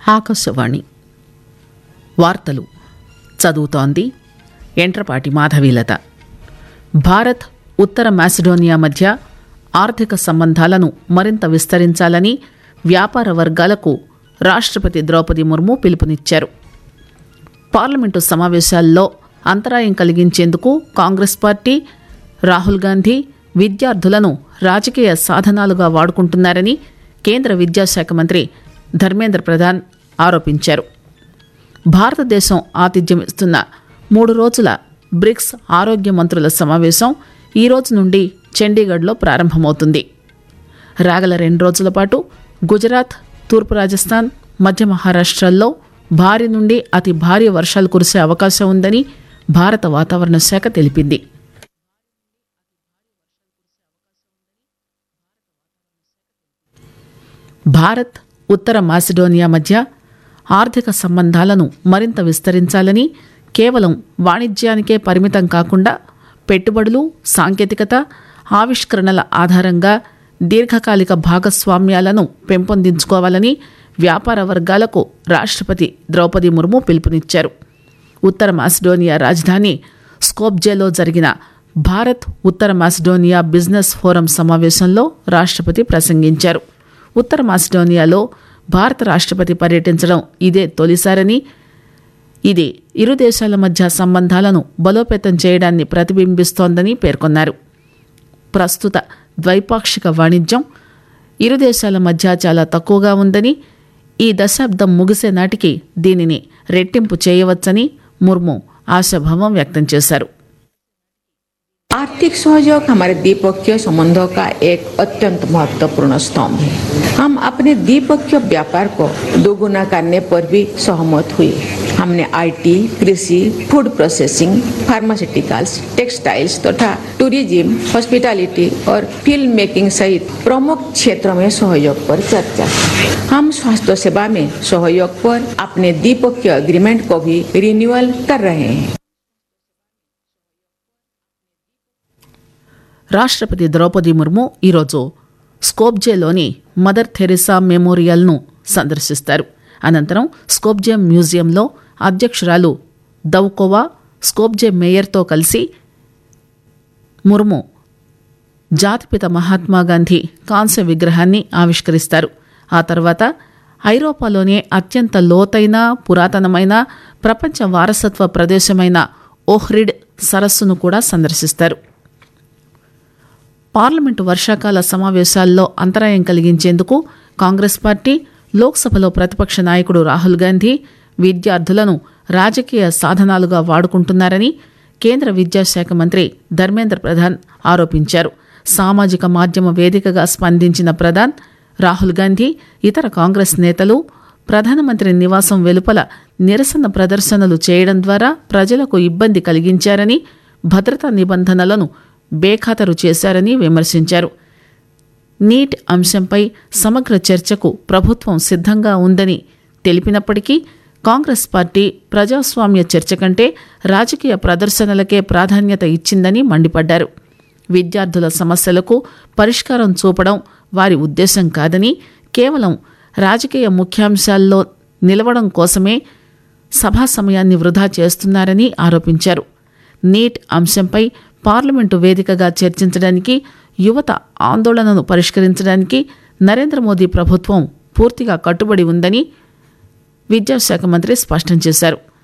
ఆకాశవాణి వార్తలు చదువుతోంది ఎంట్రపాటి మాధవీలత భారత్ ఉత్తర మాసిడోనియా మధ్య ఆర్థిక సంబంధాలను మరింత విస్తరించాలని వ్యాపార వర్గాలకు రాష్ట్రపతి ద్రౌపది ముర్ము పిలుపునిచ్చారు పార్లమెంటు సమావేశాల్లో అంతరాయం కలిగించేందుకు కాంగ్రెస్ పార్టీ రాహుల్ గాంధీ విద్యార్థులను రాజకీయ సాధనాలుగా వాడుకుంటున్నారని కేంద్ర విద్యాశాఖ మంత్రి ధర్మేంద్ర ప్రధాన్ ఆరోపించారు భారతదేశం ఆతిథ్యమిస్తున్న మూడు రోజుల బ్రిక్స్ ఆరోగ్య మంత్రుల సమావేశం ఈ రోజు నుండి చండీగఢ్లో ప్రారంభమవుతుంది రాగల రెండు రోజుల పాటు గుజరాత్ తూర్పు రాజస్థాన్ మధ్య మహారాష్ట్రల్లో భారీ నుండి అతి భారీ వర్షాలు కురిసే అవకాశం ఉందని భారత వాతావరణ శాఖ తెలిపింది భారత్ ఉత్తర మాసిడోనియా మధ్య ఆర్థిక సంబంధాలను మరింత విస్తరించాలని కేవలం వాణిజ్యానికే పరిమితం కాకుండా పెట్టుబడులు సాంకేతికత ఆవిష్కరణల ఆధారంగా దీర్ఘకాలిక భాగస్వామ్యాలను పెంపొందించుకోవాలని వ్యాపార వర్గాలకు రాష్ట్రపతి ద్రౌపది ముర్ము పిలుపునిచ్చారు ఉత్తర మాసిడోనియా రాజధాని స్కోప్జేలో జరిగిన భారత్ ఉత్తర మాసిడోనియా బిజినెస్ ఫోరం సమావేశంలో రాష్ట్రపతి ప్రసంగించారు ఉత్తర మాసిడోనియాలో భారత రాష్ట్రపతి పర్యటించడం ఇదే తొలిసారని ఇది ఇరు దేశాల మధ్య సంబంధాలను బలోపేతం చేయడాన్ని ప్రతిబింబిస్తోందని పేర్కొన్నారు ప్రస్తుత ద్వైపాక్షిక వాణిజ్యం ఇరు దేశాల మధ్య చాలా తక్కువగా ఉందని ఈ దశాబ్దం ముగిసే నాటికి దీనిని రెట్టింపు చేయవచ్చని ముర్ము ఆశాభావం వ్యక్తం చేశారు आर्थिक सहयोग हमारे द्विपक्षीय संबंधों का एक अत्यंत महत्वपूर्ण स्तंभ है हम अपने द्विपक्षीय व्यापार को दोगुना करने पर भी सहमत हुए हमने आईटी, कृषि फूड प्रोसेसिंग फार्मास्यूटिकल्स टेक्सटाइल्स तथा टूरिज्म हॉस्पिटैलिटी और फिल्म मेकिंग सहित प्रमुख क्षेत्रों में सहयोग पर चर्चा की। हम स्वास्थ्य सेवा में सहयोग पर अपने द्विपक्षीय एग्रीमेंट को भी रिन्यूअल कर रहे हैं రాష్ట్రపతి ద్రౌపది ముర్ము ఈరోజు స్కోప్జేలోని మదర్ థెరిసా మెమోరియల్ను సందర్శిస్తారు అనంతరం స్కోప్జే మ్యూజియంలో అధ్యక్షురాలు దౌకోవా స్కోప్జే మేయర్తో కలిసి ముర్ము జాతిపిత మహాత్మాగాంధీ కాంస్య విగ్రహాన్ని ఆవిష్కరిస్తారు ఆ తర్వాత ఐరోపాలోనే అత్యంత లోతైన పురాతనమైన ప్రపంచ వారసత్వ ప్రదేశమైన ఓహ్రిడ్ సరస్సును కూడా సందర్శిస్తారు పార్లమెంటు వర్షాకాల సమావేశాల్లో అంతరాయం కలిగించేందుకు కాంగ్రెస్ పార్టీ లోక్సభలో ప్రతిపక్ష నాయకుడు రాహుల్ గాంధీ విద్యార్థులను రాజకీయ సాధనాలుగా వాడుకుంటున్నారని కేంద్ర విద్యాశాఖ మంత్రి ధర్మేంద్ర ప్రధాన్ ఆరోపించారు సామాజిక మాధ్యమ వేదికగా స్పందించిన ప్రధాన్ రాహుల్ గాంధీ ఇతర కాంగ్రెస్ నేతలు ప్రధానమంత్రి నివాసం వెలుపల నిరసన ప్రదర్శనలు చేయడం ద్వారా ప్రజలకు ఇబ్బంది కలిగించారని భద్రతా నిబంధనలను బేఖాతరు చేశారని విమర్శించారు నీట్ అంశంపై సమగ్ర చర్చకు ప్రభుత్వం సిద్ధంగా ఉందని తెలిపినప్పటికీ కాంగ్రెస్ పార్టీ ప్రజాస్వామ్య చర్చ కంటే రాజకీయ ప్రదర్శనలకే ప్రాధాన్యత ఇచ్చిందని మండిపడ్డారు విద్యార్థుల సమస్యలకు పరిష్కారం చూపడం వారి ఉద్దేశం కాదని కేవలం రాజకీయ ముఖ్యాంశాల్లో నిలవడం కోసమే సభా సమయాన్ని వృధా చేస్తున్నారని ఆరోపించారు నీట్ అంశంపై పార్లమెంటు వేదికగా చర్చించడానికి యువత ఆందోళనను పరిష్కరించడానికి నరేంద్ర మోదీ ప్రభుత్వం పూర్తిగా కట్టుబడి ఉందని విద్యాశాఖ మంత్రి స్పష్టం చేశారు